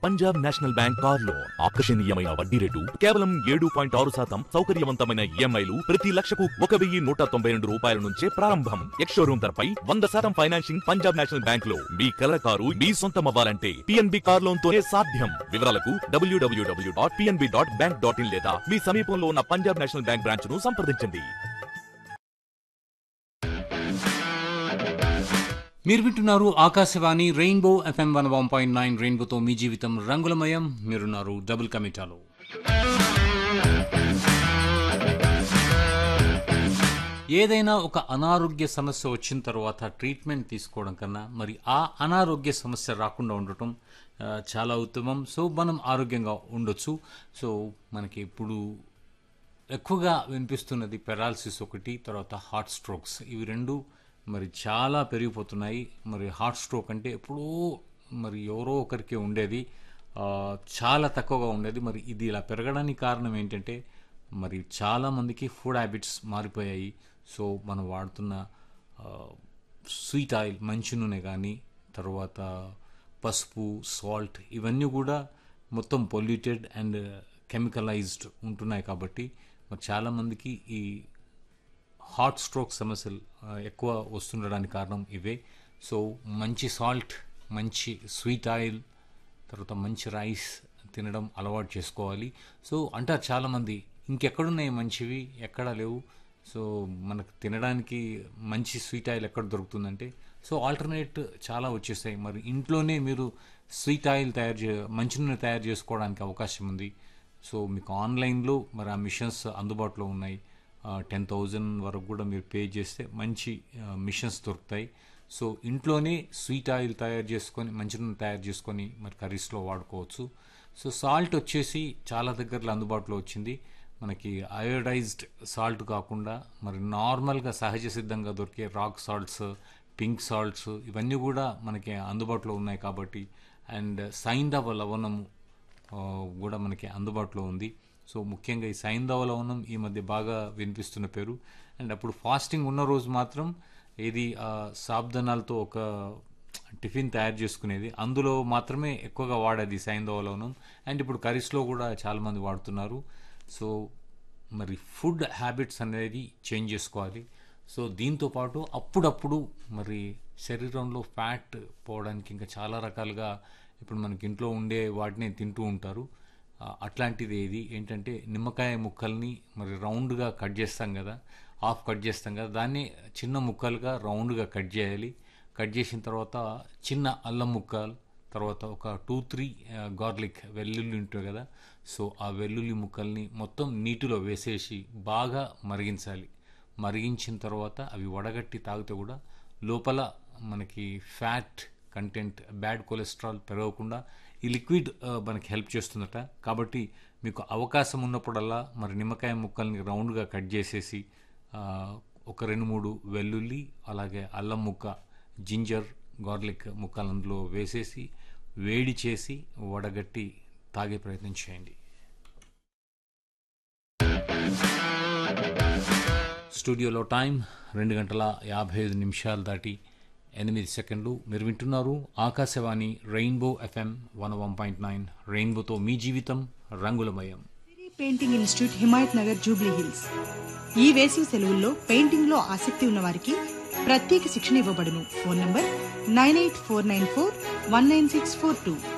Punjab national bank car loan ఆకర్షణీయమైన వడ్డీ rate కేవలం ఏడు పాయింట్ ఆరు శాతం సౌకర్యవంతమైన ఈఎంఐలు ప్రతి లక్షకు ఒక వెయ్యి నూట తొంభై రెండు రూపాయల నుంచే ప్రారంభం ఎక్స్ షోరూమ్ ధరపై వంద శాతం ఫైనాన్సింగ్ పంజాబ్ నేషనల్ బ్యాంక్ లో మీ కలర్ కారు మీ సొంతం అవ్వాలంటే పిఎన్బి కార్ లోన్ తోనే సాధ్యం వివరాలకు W W W dot PNB dot bank dot in లేదా మీ సమీపంలో ఉన్న పంజాబ్ నేషనల్ బ్యాంక్ బ్రాంచ్ ను సంప్రదించండి మీరు వింటున్నారు Akashvani rainbow FM one one point nine రెయిన్బోతో మీ జీవితం రంగులమయం మీరున్నారు డబుల్ కమిటాలో ఏదైనా ఒక అనారోగ్య సమస్య వచ్చిన తర్వాత ట్రీట్మెంట్ తీసుకోవడం కన్నా మరి ఆ అనారోగ్య సమస్య రాకుండా ఉండటం ఆ, చాలా ఉత్తమం సో మనం ఆరోగ్యంగా ఉండొచ్చు సో మనకి ఇప్పుడు ఎక్కువగా వినిపిస్తున్నది పెరాలసిస్ ఒకటి తర్వాత హార్ట్ స్ట్రోక్స్ ఇవి రెండు మరి చాలా పెరిగిపోతున్నాయి మరి హార్ట్ స్ట్రోక్ అంటే ఎప్పుడో మరి ఎవరో ఒకరికి ఉండేది ఆ, చాలా తక్కువగా ఉండేది మరి ఇది ఇలా పెరగడానికి కారణం ఏంటంటే మరి చాలామందికి ఫుడ్ హ్యాబిట్స్ మారిపోయాయి సో మనం వాడుతున్న స్వీట్ ఆయిల్ మంచి నూనె కానీ తర్వాత పసుపు సాల్ట్ ఇవన్నీ కూడా మొత్తం పొల్యూటెడ్ అండ్ కెమికలైజ్డ్ ఉంటున్నాయి కాబట్టి మరి చాలామందికి ఈ హార్ట్ స్ట్రోక్ సమస్యలు ఆ, ఎక్కువ వస్తుండడానికి కారణం ఇవే సో మంచి సాల్ట్ మంచి స్వీట్ ఆయిల్ తర్వాత మంచి రైస్ తినడం అలవాటు చేసుకోవాలి సో అంటారు చాలామంది ఇంకెక్కడున్నాయి మంచివి ఎక్కడా లేవు సో మనకు తినడానికి మంచి స్వీట్ ఆయిల్ ఎక్కడ దొరుకుతుందంటే సో ఆల్టర్నేట్ చాలా వచ్చేసాయి మరి ఇంట్లోనే మీరు స్వీట్ ఆయిల్ తయారు చే మంచి నూనె తయారు చేసుకోవడానికి అవకాశం ఉంది సో మీకు ఆన్లైన్లో మరి ఆ మిషన్స్ అందుబాటులో ఉన్నాయి టెన్ థౌజండ్ వరకు కూడా మీరు పే చేస్తే మంచి మిషన్స్ దొరుకుతాయి సో ఇంట్లోనే స్వీట్ ఆయిల్ తయారు చేసుకొని మంచి నూనె తయారు చేసుకొని మరి కర్రీస్లో వాడుకోవచ్చు సో సాల్ట్ వచ్చేసి చాలా దగ్గరలో అందుబాటులో వచ్చింది మనకి అయోడైజ్డ్ సాల్ట్ కాకుండా మరి నార్మల్గా సహజ సిద్ధంగా దొరికే రాక్ సాల్ట్స్ పింక్ సాల్ట్స్ ఇవన్నీ కూడా మనకి అందుబాటులో ఉన్నాయి కాబట్టి అండ్ సైంధవ లవణము ఆ, కూడా మనకి అందుబాటులో ఉంది సో ముఖ్యంగా ఈ సైంధవ లవణం ఈ మధ్య బాగా వినిపిస్తున్న పేరు అండ్ అప్పుడు ఫాస్టింగ్ ఉన్న రోజు మాత్రం ఇది ఆ, సాబ్దనాలతో ఒక టిఫిన్ తయారు చేసుకునేది అందులో మాత్రమే ఎక్కువగా వాడేది సైంధవ లవణం అండ్ ఇప్పుడు కర్రీస్లో కూడా చాలామంది వాడుతున్నారు సో మరి ఫుడ్ హ్యాబిట్స్ అనేది చేంజ్ చేసుకోవాలి సో దీంతో పాటు అప్పుడప్పుడు మరి శరీరంలో ఫ్యాట్ పోవడానికి ఇంకా చాలా రకాలుగా ఇప్పుడు మనకి ఇంట్లో ఉండే వాటిని తింటూ ఉంటారు ఆ, అట్లాంటిది ఏది ఏంటంటే నిమ్మకాయ ముక్కల్ని మరి రౌండ్గా కట్ చేస్తాం కదా హాఫ్ కట్ చేస్తాం కదా దాన్ని చిన్న ముక్కలుగా రౌండ్గా కట్ చేయాలి కట్ చేసిన తర్వాత చిన్న అల్లం ముక్కలు తర్వాత ఒక టూ త్రీ గార్లిక్ వెల్లుల్లి ఉంటాయి కదా సో ఆ వెల్లుల్లి ముక్కల్ని మొత్తం నీటిలో వేసేసి బాగా మరిగించాలి మరిగించిన తర్వాత అవి వడగట్టి తాగితే కూడా లోపల మనకి ఫ్యాట్ కంటెంట్ బ్యాడ్ కొలెస్ట్రాల్ పెరగకుండా ఈ లిక్విడ్ ఆ, మనకి హెల్ప్ చేస్తుందట కాబట్టి మీకు అవకాశం ఉన్నప్పుడల్లా మరి నిమ్మకాయ ముక్కల్ని రౌండ్గా కట్ చేసేసి ఆ, ఒక రెండు మూడు వెల్లుల్లి అలాగే అల్లం ముక్క జింజర్ గార్లిక్ ముక్కలు అందులో వేసేసి వేడి చేసి వడగట్టి తాగే ప్రయత్నం చేయండి స్టూడియోలో టైం రెండు గంటల యాభై ఐదు నిమిషాలు దాటి ఎనిమిది సెకండ్లు మీరు వింటున్నారు Akashvani rainbow FM one one point nine రెయిన్బోతో మీ జీవితం రంగులమయం Siri painting institute Himayatnagar Jubilee Hills ఈ వేసవి సెలవుల్లో పెయింటింగ్ లో ఆసక్తి ఉన్న వారికి ప్రత్యేక శిక్షణ ఇవ్వబడును phone number nine eight four nine four one nine six four two